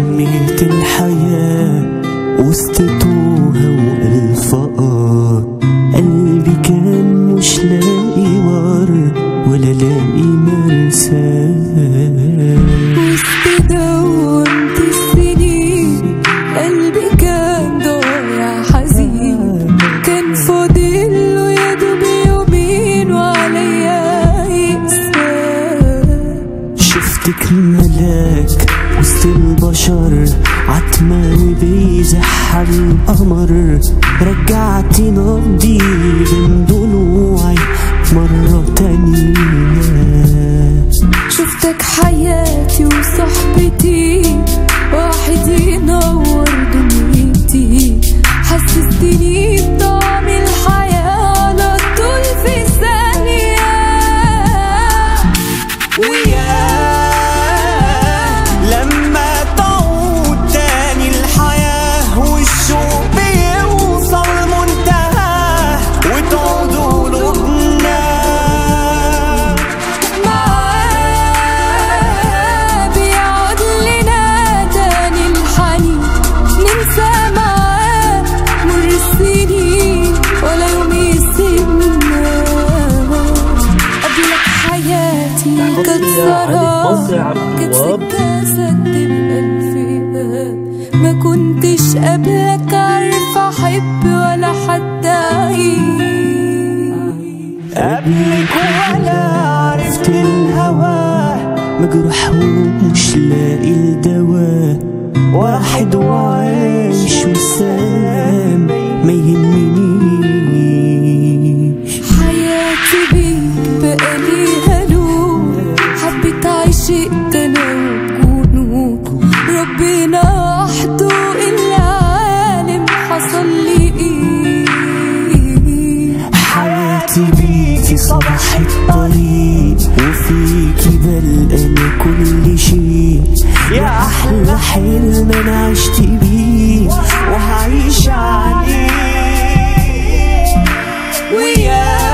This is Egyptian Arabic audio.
شميت الحياة وسط توها والفقر قلبي كان مش لاقي ورد ولا لاقي مرساه وسط دوامة السنين قلبي كان ضايع حزين كان فاضل له يا دوب يومين وعليا يقسى شفتك ملاك وسط البشر عتمة بيزح القمر رجعت نبضي بين ضلوعي مرة تانية شفتك حياتي وصحبتي واحد ينور دنيتي حسستني بطعم الحياة على طول في ثانية وياه لما تعود تاني الحياة والشوق بيوصل منتهى وتعود قلوبنا معاه بيعود لنا تاني الحنين ننسى معاه مر السنين ولا يوم يسيبنا قبلك حياتي كانت سراب كانت سكة سد بألف باب ما كنتش قبلك عارفة أحب ولا حتى أعيش قبلك ولا عرفت الهوى مجروح ومش لاقي الدواء واحد وعايش والسلام ما يهمنيش حياتي بيك بقى ليها نور حبيت عشقت انا وجنود ربنا وحده العالم حصل لي ايه حياتي بيكي صباح الطريق وفيكي بلقى انا كل شيء يا احلى حلم انا عشت بيه وهعيش عليه ويا